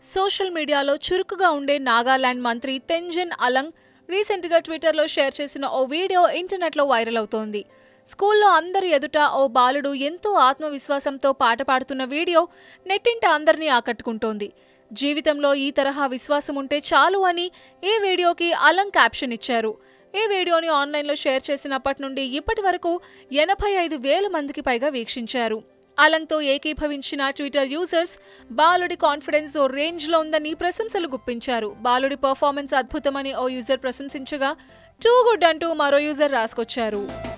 social మీడియాలో చురుకుగా ఉండే నాగాలాండ్ మంత్రి తెంజన్ అలంగ్ రీసెంట్గా ట్విట్టర్లో షేర్ చేసిన ఓ వీడియో ఇంటర్నెట్లో వైరల్ అవుతోంది స్కూల్లో అందరి ఎదుట ఓ బాలుడు ఎంతో ఆత్మవిశ్వాసంతో పాట పాడుతున్న వీడియో నెట్టింట అందరినీ ఆకట్టుకుంటోంది జీవితంలో ఈ తరహా విశ్వాసం ఉంటే చాలు అని ఈ వీడియోకి అలంగ్ క్యాప్షన్ ఇచ్చారు ఈ వీడియోని ఆన్లైన్లో షేర్ చేసినప్పటి నుండి ఇప్పటి వరకు ఎనభై ఐదు వేల మందికి పైగా వీక్షించారు అలంగ్తో ఏకీభవించిన ట్విట్టర్ యూజర్స్ బాలుడి కాన్ఫిడెన్స్ ఓ రేంజ్లో ఉందని ప్రశంసలు గుప్పించారు బాలుడి పర్ఫార్మెన్స్ అద్భుతమని ఓ యూజర్ ప్రశంసించగా టూ గుడ్ అంటూ మరో యూజర్ రాసుకొచ్చారు